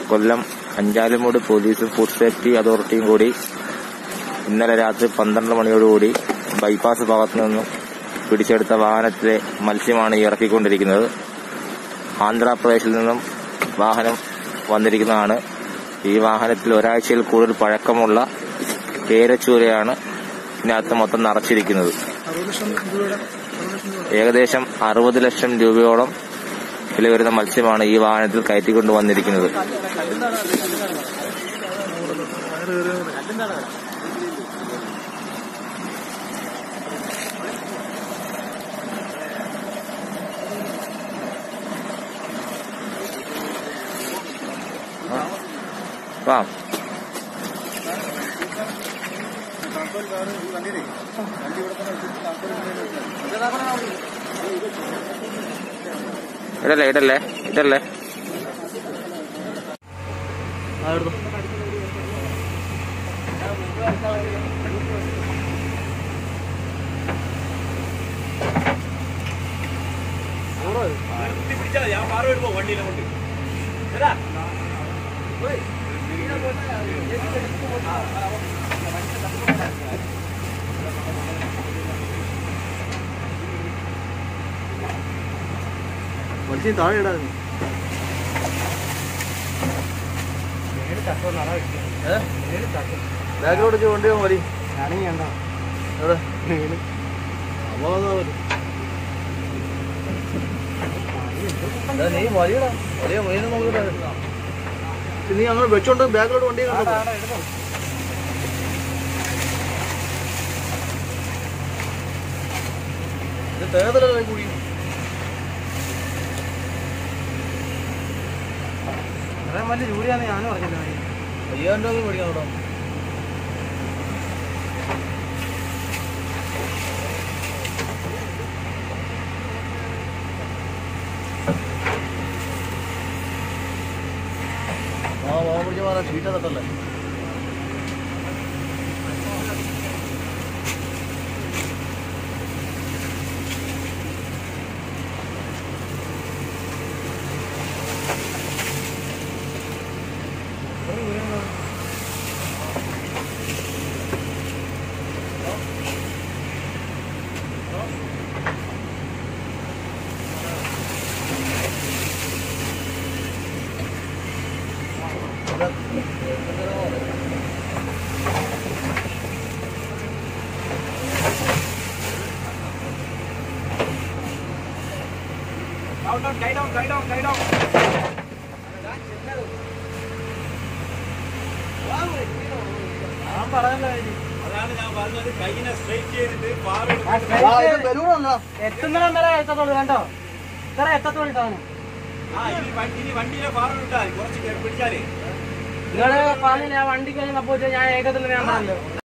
കൊല്ലം അഞ്ചാലുമൂട് പോലീസും food safety അതോറിറ്റിയും കൂടി ഇന്നലെ രാത്രി പന്ത്രണ്ട് മണിയോടുകൂടി ബൈപ്പാസ് ഭാഗത്തു നിന്നും പിടിച്ചെടുത്ത വാഹനത്തിലെ മത്സ്യമാണ് ഈ ഇറക്കിക്കൊണ്ടിരിക്കുന്നത് ആന്ധ്രാപ്രദേശിൽ നിന്നും വാഹനം വന്നിരിക്കുന്നതാണ് ഈ വാഹനത്തിൽ ഒരാഴ്ചയിൽ കൂടുതൽ പഴക്കമുള്ള കേരച്ചൂരയാണ് ഇതിനകത്ത് മൊത്തം നിറച്ചിരിക്കുന്നത് ഏകദേശം അറുപത് ലക്ഷം രൂപയോളം വില വരുന്ന മത്സ്യമാണ് ഈ വാഹനത്തിൽ കയറ്റിക്കൊണ്ട് വന്നിരിക്കുന്നത് വാ ഇടല്ലേ ഇടല്ലേ ഇടല്ലേ മത്സ്യം താഴെ ഇടായിരുന്നു ബാക്കിലോട്ട് വണ്ടി മതി എവിടെ നീ വലിയടാ വലിയ മീനെ നോക്കിട്ട് നീ അങ്ങനെ വെച്ചോണ്ട് ബാക്കിലോട്ട് വണ്ടി കണ്ടോ ഇത് തേതലല്ലേ കൂടി വലിയ ജൂലിയാന്ന് ഞാനും പറഞ്ഞില്ല അയ്യായിരം രൂപ മേടിക്കാം കേട്ടോ ആ പോകാൻ പിടിച്ച മാറാ ഷീറ്റ് തട്ടല്ലേ ബലൂണല്ലോ എത്തുന്നിടം വരെ എത്തത്തുള്ളൂ കണ്ടോ ഇത്ര എത്തത്തുള്ളൂ സാധനം നിങ്ങള് പറഞ്ഞില്ല ആ വണ്ടിക്ക് വന്നപ്പോ ഞാൻ ഏകത്തിൽ ഞാൻ പറഞ്ഞല്ലോ